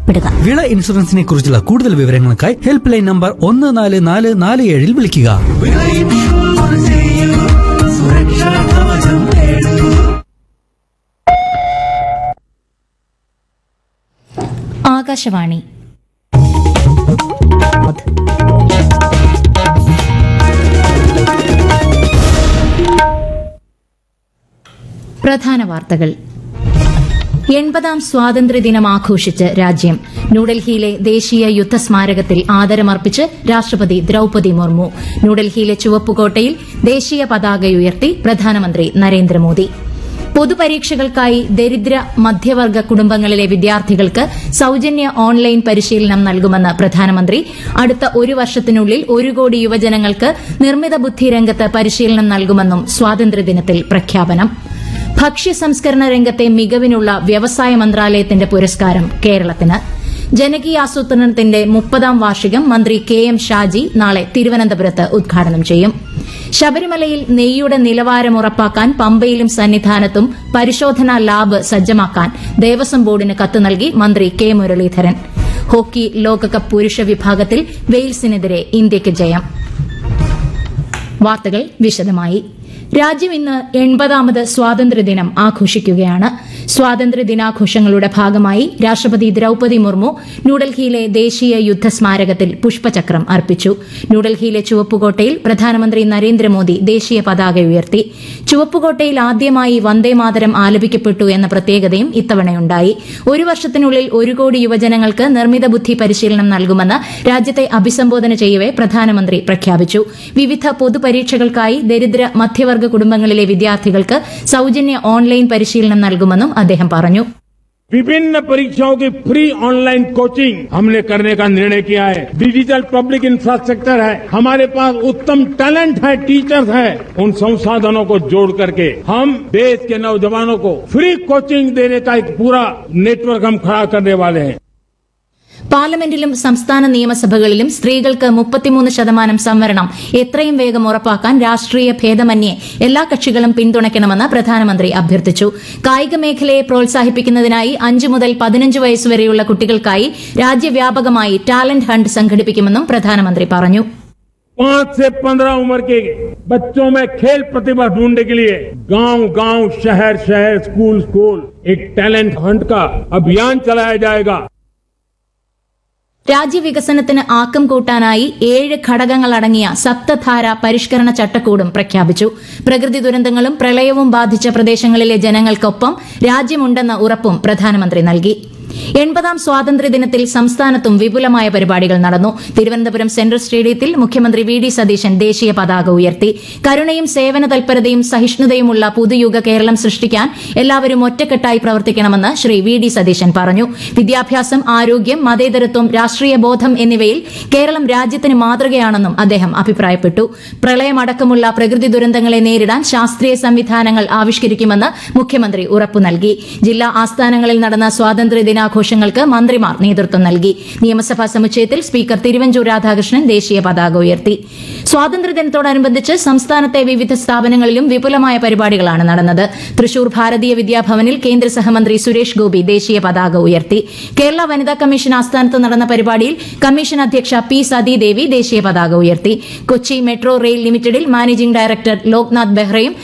ബന്ധപ്പെടുക വിള ഇൻഷുറൻസിനെ കുറിച്ചുള്ള കൂടുതൽ വിവരങ്ങൾക്കായി ഹെൽപ്പ് ലൈൻ നമ്പർ ഒന്ന് നാല് നാല് നാല് ഏഴിൽ വിളിക്കുക ആകാശവാണി പ്രധാന വാർത്തകൾ എൺപതാം സ്വാതന്ത്ര്യദിനം ആഘോഷിച്ച് രാജ്യം ന്യൂഡൽഹിയിലെ ദേശീയ യുദ്ധസ്മാരകത്തിൽ ആദരമർപ്പിച്ച് രാഷ്ട്രപതി ദ്രൌപതി മുർമു ന്യൂഡൽഹിയിലെ ചുവപ്പുകോട്ടയിൽ ദേശീയ പതാകയുയർത്തി പ്രധാനമന്ത്രി നരേന്ദ്രമോദി പൊതുപരീക്ഷകൾക്കായി ദരിദ്ര മധ്യവർഗ കുടുംബങ്ങളിലെ വിദ്യാർത്ഥികൾക്ക് സൌജന്യ ഓൺലൈൻ പരിശീലനം നൽകുമെന്ന് പ്രധാനമന്ത്രി അടുത്ത ഒരു വർഷത്തിനുള്ളിൽ ഒരു കോടി യുവജനങ്ങൾക്ക് നിർമ്മിത ബുദ്ധി രംഗത്ത് പരിശീലനം നൽകുമെന്നും സ്വാതന്ത്ര്യദിനത്തിൽ പ്രഖ്യാപനം ഭക്ഷ്യ സംസ്കരണ രംഗത്തെ മികവിനുള്ള വ്യവസായ മന്ത്രാലയത്തിന്റെ പുരസ്കാരം കേരളത്തിന് ജനകീയാസൂത്രണത്തിന്റെ മുപ്പതാം വാർഷികം മന്ത്രി കെ എം ഷാജി നാളെ തിരുവനന്തപുരത്ത് ഉദ്ഘാടനം ചെയ്യും ശബരിമലയിൽ നെയ്യുടെ നിലവാരം ഉറപ്പാക്കാൻ പമ്പയിലും സന്നിധാനത്തും പരിശോധനാ ലാബ് സജ്ജമാക്കാൻ ദേവസ്വം ബോർഡിന് കത്ത് നൽകി മന്ത്രി കെ മുരളീധരൻ ഹോക്കി ലോകകപ്പ് പുരുഷ വിഭാഗത്തിൽ വെയിൽസിനെതിരെ ഇന്ത്യയ്ക്ക് ജയം വാർത്തകൾ വിശദമായി രാജ്യം ഇന്ന് എൺപതാമത് സ്വാതന്ത്ര്യദിനം ആഘോഷിക്കുകയാണ് സ്വാതന്ത്ര്യ ദിനാഘോഷങ്ങളുടെ ഭാഗമായി രാഷ്ട്രപതി ദ്രൌപതി മുർമു ന്യൂഡൽഹിയിലെ ദേശീയ യുദ്ധസ്മാരകത്തിൽ പുഷ്പചക്രം അർപ്പിച്ചു ന്യൂഡൽഹിയിലെ ചുവപ്പുകോട്ടയിൽ പ്രധാനമന്ത്രി നരേന്ദ്രമോദി ദേശീയ പതാക ഉയർത്തി ചുവപ്പുകോട്ടയിൽ ആദ്യമായി വന്ദേമാതരം ആലപിക്കപ്പെട്ടു എന്ന പ്രത്യേകതയും ഇത്തവണയുണ്ടായി ഒരു വർഷത്തിനുള്ളിൽ ഒരു കോടി യുവജനങ്ങൾക്ക് നിർമ്മിത ബുദ്ധി പരിശീലനം നൽകുമെന്ന് രാജ്യത്തെ അഭിസംബോധന ചെയ്യവെ പ്രധാനമന്ത്രി പ്രഖ്യാപിച്ചു വിവിധ പൊതുപരീക്ഷകൾക്കായി ദരിദ്ര മധ്യവർഗ കുടുംബങ്ങളിലെ വിദ്യാർത്ഥികൾക്ക് സൌജന്യ ഓൺലൈൻ പരിശീലനം നൽകുമെന്നും അദ്ദേഹം പറഞ്ഞു विभिन्न परीक्षाओं की फ्री ऑनलाइन कोचिंग हमने करने का निर्णय किया है डिजिटल पब्लिक इंफ्रास्ट्रक्चर है हमारे पास उत्तम टैलेंट है टीचर्स है उन संसाधनों को जोड़ करके हम देश के नौजवानों को फ्री कोचिंग देने का एक पूरा नेटवर्क हम खड़ा करने वाले हैं പാർലമെന്റിലും സംസ്ഥാന നിയമസഭകളിലും സ്ത്രീകൾക്ക് മുപ്പത്തിമൂന്ന് ശതമാനം സംവരണം എത്രയും വേഗം ഉറപ്പാക്കാൻ രാഷ്ട്രീയ ഭേദമന്യേ എല്ലാ കക്ഷികളും പിന്തുണയ്ക്കണമെന്ന് പ്രധാനമന്ത്രി അഭ്യർത്ഥിച്ചു കായിക മേഖലയെ പ്രോത്സാഹിപ്പിക്കുന്നതിനായി അഞ്ചു മുതൽ പതിനഞ്ച് വയസ്സുവരെയുള്ള കുട്ടികൾക്കായി രാജ്യവ്യാപകമായി ടാലന്റ് ഹണ്ട് സംഘടിപ്പിക്കുമെന്നും പ്രധാനമന്ത്രി പറഞ്ഞു पाँच से पंद्रह उम्र के बच्चों में खेल प्रतिभा ढूंढने के लिए गांव गांव शहर शहर स्कूल स्कूल एक टैलेंट हंट का अभियान चलाया जाएगा രാജ്യവികസനത്തിന് ആക്കം കൂട്ടാനായി ഏഴ് ഘടകങ്ങളടങ്ങിയ സപ്തധാര പരിഷ്കരണ ചട്ടക്കൂടും പ്രഖ്യാപിച്ചു പ്രകൃതി ദുരന്തങ്ങളും പ്രളയവും ബാധിച്ച പ്രദേശങ്ങളിലെ ജനങ്ങൾക്കൊപ്പം രാജ്യമുണ്ടെന്ന ഉറപ്പും പ്രധാനമന്ത്രി നൽകി എൺപതാം സ്വാതന്ത്ര്യദിനത്തിൽ സംസ്ഥാനത്തും വിപുലമായ പരിപാടികൾ നടന്നു തിരുവനന്തപുരം സെൻട്രൽ സ്റ്റേഡിയത്തിൽ മുഖ്യമന്ത്രി വി ഡി സതീശൻ ദേശീയ പതാക ഉയർത്തി കരുണയും സേവന തൽപരതയും സഹിഷ്ണുതയുമുള്ള പുതുയുഗ കേരളം സൃഷ്ടിക്കാൻ എല്ലാവരും ഒറ്റക്കെട്ടായി പ്രവർത്തിക്കണമെന്ന് ശ്രീ വി ഡി സതീശൻ പറഞ്ഞു വിദ്യാഭ്യാസം ആരോഗ്യം മതേതരത്വം രാഷ്ട്രീയ ബോധം എന്നിവയിൽ കേരളം രാജ്യത്തിന് മാതൃകയാണെന്നും അദ്ദേഹം അഭിപ്രായപ്പെട്ടു പ്രളയമടക്കമുള്ള പ്രകൃതി ദുരന്തങ്ങളെ നേരിടാൻ ശാസ്ത്രീയ സംവിധാനങ്ങൾ ആവിഷ്കരിക്കുമെന്ന് മുഖ്യമന്ത്രി ഉറപ്പു നൽകി ജില്ലാ ആസ്ഥാനങ്ങളിൽ നടന്ന സ്വാതന്ത്ര്യ ദിനാഘോഷങ്ങൾക്ക് മന്ത്രിമാർ നേതൃത്വം നൽകി നിയമസഭാ സമുച്ചയത്തിൽ സ്പീക്കർ തിരുവഞ്ചൂർ രാധാകൃഷ്ണൻ ദേശീയ പതാക ഉയർത്തി സ്വാതന്ത്ര്യദിനത്തോടനുബന്ധിച്ച് സംസ്ഥാനത്തെ വിവിധ സ്ഥാപനങ്ങളിലും വിപുലമായ പരിപാടികളാണ് നടന്നത് തൃശൂർ ഭാരതീയ വിദ്യാഭവനിൽ കേന്ദ്ര സഹമന്ത്രി സുരേഷ് ഗോപി ദേശീയ പതാക ഉയർത്തി കേരള വനിതാ കമ്മീഷൻ ആസ്ഥാനത്ത് നടന്ന പരിപാടിയിൽ കമ്മീഷൻ അധ്യക്ഷ പി സതീദേവി ദേശീയ പതാക ഉയർത്തി കൊച്ചി മെട്രോ റെയിൽ ലിമിറ്റഡിൽ മാനേജിംഗ് ഡയറക്ടർ ലോക്നാഥ് ബെഹ്റയും